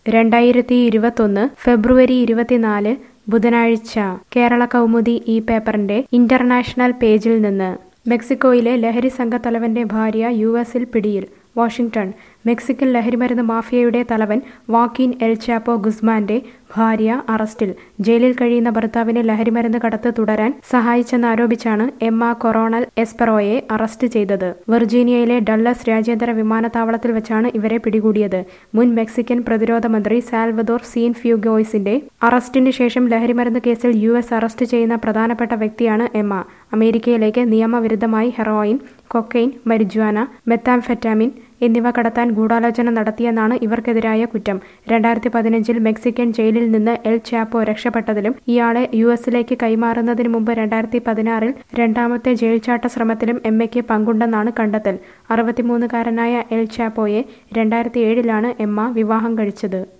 രണ്ടായിരത്തി ഇരുപത്തൊന്ന് ഫെബ്രുവരി ഇരുപത്തിനാല് ബുധനാഴ്ച കേരള കൗമുദി ഈ പേപ്പറിന്റെ ഇന്റർനാഷണൽ പേജിൽ നിന്ന് മെക്സിക്കോയിലെ ലഹരി സംഘത്തലവന്റെ ഭാര്യ യു എസിൽ പിടിയിൽ വാഷിംഗ്ടൺ മെക്സിക്കൻ ലഹരിമരുന്ന് മാഫിയയുടെ തലവൻ വാക്കീൻ എൽ ചാപ്പോ ഗുസ്മാന്റെ ഭാര്യ അറസ്റ്റിൽ ജയിലിൽ കഴിയുന്ന ഭർത്താവിന് ലഹരിമരുന്ന് കടത്ത് തുടരാൻ സഹായിച്ചെന്നാരോപിച്ചാണ് എമ്മ കൊറോണൽ എസ്പെറോയെ അറസ്റ്റ് ചെയ്തത് വെർജീനിയയിലെ ഡള്ളസ് രാജ്യാന്തര വിമാനത്താവളത്തിൽ വെച്ചാണ് ഇവരെ പിടികൂടിയത് മുൻ മെക്സിക്കൻ പ്രതിരോധ മന്ത്രി സാൽവദോർ സീൻ ഫ്യൂഗോയ്സിന്റെ അറസ്റ്റിന് ശേഷം ലഹരിമരുന്ന് കേസിൽ യു എസ് അറസ്റ്റ് ചെയ്യുന്ന പ്രധാനപ്പെട്ട വ്യക്തിയാണ് എമ്മ അമേരിക്കയിലേക്ക് നിയമവിരുദ്ധമായി ഹെറോയിൻ കൊക്കൈൻ മരിജ്വാന മെത്താംഫെറ്റാമിൻ എന്നിവ കടത്താൻ ഗൂഢാലോചന നടത്തിയെന്നാണ് ഇവർക്കെതിരായ കുറ്റം രണ്ടായിരത്തി പതിനഞ്ചിൽ മെക്സിക്കൻ ജയിലിൽ നിന്ന് എൽ ചാപ്പോ രക്ഷപ്പെട്ടതിലും ഇയാളെ യു എസിലേക്ക് കൈമാറുന്നതിന് മുമ്പ് രണ്ടായിരത്തി പതിനാറിൽ രണ്ടാമത്തെ ജയിൽ ചാട്ട ശ്രമത്തിലും എമ്മയ്ക്ക് പങ്കുണ്ടെന്നാണ് കണ്ടെത്തൽ അറുപത്തിമൂന്നുകാരനായ എൽ ചാപ്പോയെ രണ്ടായിരത്തി ഏഴിലാണ് എമ്മ വിവാഹം കഴിച്ചത്